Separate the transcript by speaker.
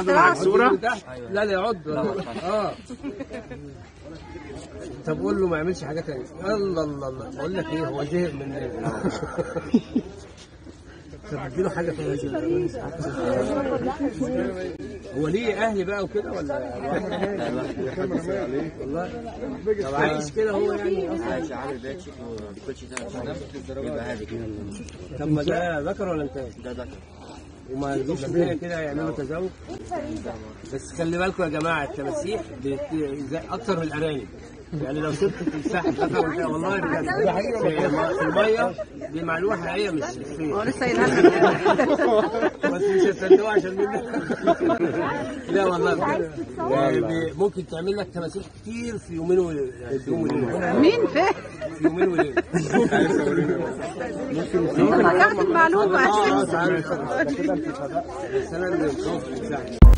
Speaker 1: برضه مع الصوره
Speaker 2: لا لا يعض اه طب قول له ما يعملش حاجه تانية الله الله الله بقول لك ايه هو زهق من طب اديله حاجه تانية هو ليه اهلي بقى وكده ولا والله طب عايش كده هو يعني اصلا
Speaker 3: عايش عامل بيت شيك وكل شيء سنة يبقى هادي كده
Speaker 2: طب ما ده ذكر ولا انت
Speaker 3: ده ذكر
Speaker 2: وما يجيش الدنيا كده يعملوا تزاوج بس خلي بالكم يا جماعه التماسيح بت- زي- اكتر من الارانب يعني لو شفت تمساح ذكر ولا- والله بجد في في الميه دي معلومه حقيقيه مش
Speaker 4: هو
Speaker 2: فين
Speaker 4: لسه قايلها
Speaker 2: بس مش هتصدقوا عشان مين لا والله بجد يعني بي- ممكن تعمل لك تماسيح كتير في يومين و... يعني في يوم وليله
Speaker 4: مين فاهم؟
Speaker 2: في يومين وليله
Speaker 4: طب ما تاخد المعلومة
Speaker 2: اه اه تعالى بس انا اللي مخوف التمساح